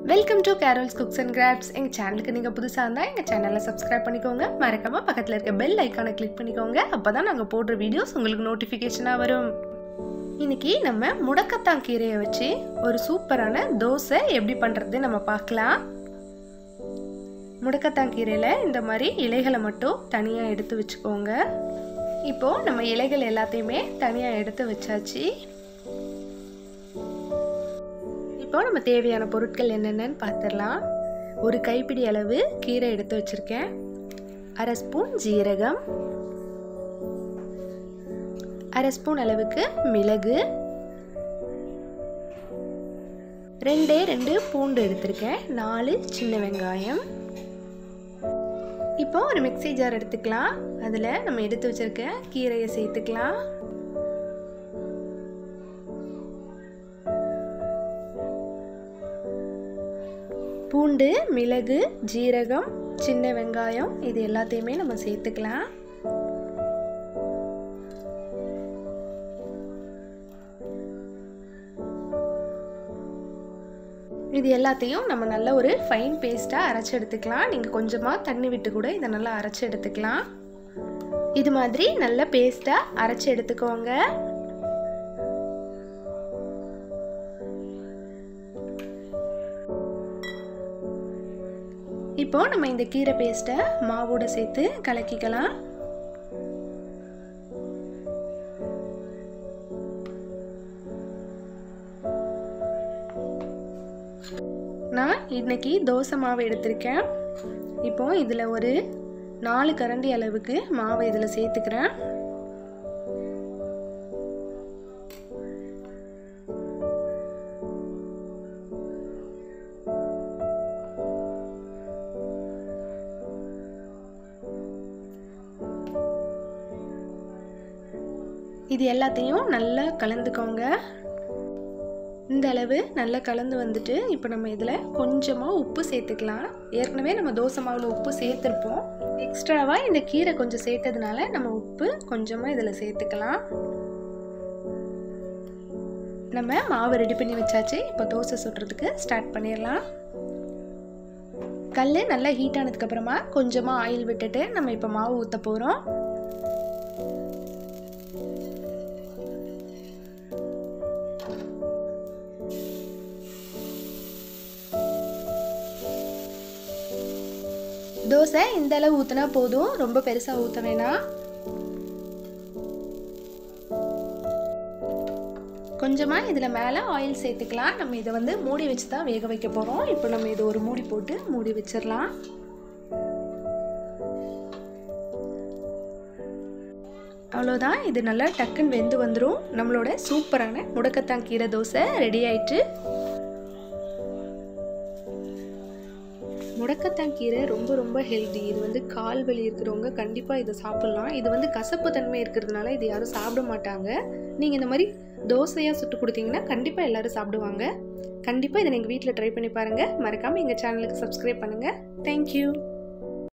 welcome to Carol's cooks and crafts எங்கள் சேனலுக்கு நீங்கள் புதுசாக இருந்தால் எங்கள் சேனலை சப்ஸ்கிரைப் பண்ணிக்கோங்க மறக்காமல் பக்கத்தில் இருக்க பெல் ஐக்கானை கிளிக் பண்ணிக்கோங்க அப்போ தான் நாங்கள் போடுற வீடியோஸ் உங்களுக்கு நோட்டிஃபிகேஷனாக வரும் இன்னைக்கு நம்ம முடக்கத்தான் கீரையை வச்சு ஒரு சூப்பரான தோசை எப்படி பண்ணுறது நம்ம பார்க்கலாம் முடக்கத்தான் கீரையில் இந்த மாதிரி இலைகளை மட்டும் தனியாக எடுத்து வச்சுக்கோங்க இப்போது நம்ம இலைகள் எல்லாத்தையுமே தனியாக எடுத்து வச்சாச்சு இப்போ நம்ம தேவையான பொருட்கள் என்னென்னு பார்த்துடலாம் ஒரு கைப்பிடி அளவு கீரை எடுத்து வச்சுருக்கேன் அரை ஸ்பூன் ஜீரகம் அரை ஸ்பூன் அளவுக்கு மிளகு ரெண்டே ரெண்டு பூண்டு எடுத்திருக்கேன் நாலு சின்ன வெங்காயம் இப்போ ஒரு மிக்சி ஜார் எடுத்துக்கலாம் அதில் நம்ம எடுத்து வச்சிருக்க கீரையை சேர்த்துக்கலாம் பூண்டு மிளகு ஜீரகம் சின்ன வெங்காயம் இது எல்லாத்தையுமே நம்ம சேர்த்துக்கலாம் இது எல்லாத்தையும் நம்ம நல்ல ஒரு ஃபைன் பேஸ்ட்டாக அரைச்சி எடுத்துக்கலாம் நீங்கள் கொஞ்சமாக தண்ணி விட்டு கூட இதை நல்லா அரைச்சி எடுத்துக்கலாம் இது மாதிரி நல்ல பேஸ்ட்டாக அரைச்சி எடுத்துக்கோங்க இப்போ நம்ம இந்த கீரை பேஸ்ட்டை மாவோட சேர்த்து கலக்கிக்கலாம் நான் இன்னைக்கு தோசை மாவு எடுத்திருக்கேன் இப்போ இதில் ஒரு நாலு கரண்டி அளவுக்கு மாவை இதில் சேர்த்துக்கிறேன் இது எல்லாத்தையும் நல்லா கலந்துக்கோங்க இந்த அளவு நல்லா கலந்து வந்துட்டு இப்போ நம்ம இதில் கொஞ்சமாக உப்பு சேர்த்துக்கலாம் ஏற்கனவே நம்ம தோசை மாவில் உப்பு சேர்த்துருப்போம் எக்ஸ்ட்ராவாக இந்த கீரை கொஞ்சம் சேர்த்ததுனால நம்ம உப்பு கொஞ்சமாக இதில் சேர்த்துக்கலாம் நம்ம மாவு ரெடி பண்ணி வச்சாச்சு இப்போ தோசை சுடுறதுக்கு ஸ்டார்ட் பண்ணிடலாம் கல் நல்லா ஹீட் ஆனதுக்கப்புறமா கொஞ்சமாக ஆயில் விட்டுட்டு நம்ம இப்போ மாவு ஊற்ற போகிறோம் தோசை இந்த அளவு ஊற்றினா போதும் ரொம்ப பெருசாக ஊற்ற வேணாம் கொஞ்சமாக இதில் மேலே ஆயில் சேர்த்துக்கலாம் நம்ம இதை வந்து மூடி வச்சு தான் வேக வைக்க போகிறோம் இப்போ நம்ம இதை ஒரு மூடி போட்டு மூடி வச்சிடலாம் அவ்வளோதான் இது நல்லா டக்குன்னு வெந்து வந்துடும் நம்மளோட சூப்பரான முடக்கத்தான் கீரை தோசை ரெடி ஆயிட்டு முடக்கத்தான் கீரை ரொம்ப ரொம்ப ஹெல்தி இது வந்து கால் வலி இருக்கிறவங்க கண்டிப்பாக இதை சாப்பிட்லாம் இது வந்து கசப்பு தன்மை இருக்கிறதுனால இது யாரும் சாப்பிட மாட்டாங்க நீங்கள் இந்த மாதிரி தோசையாக சுட்டு கொடுத்தீங்கன்னா கண்டிப்பாக எல்லோரும் சாப்பிடுவாங்க கண்டிப்பாக இதை நீங்கள் வீட்டில் ட்ரை பண்ணி பாருங்கள் மறக்காமல் எங்கள் சேனலுக்கு சப்ஸ்கிரைப் பண்ணுங்கள் தேங்க்யூ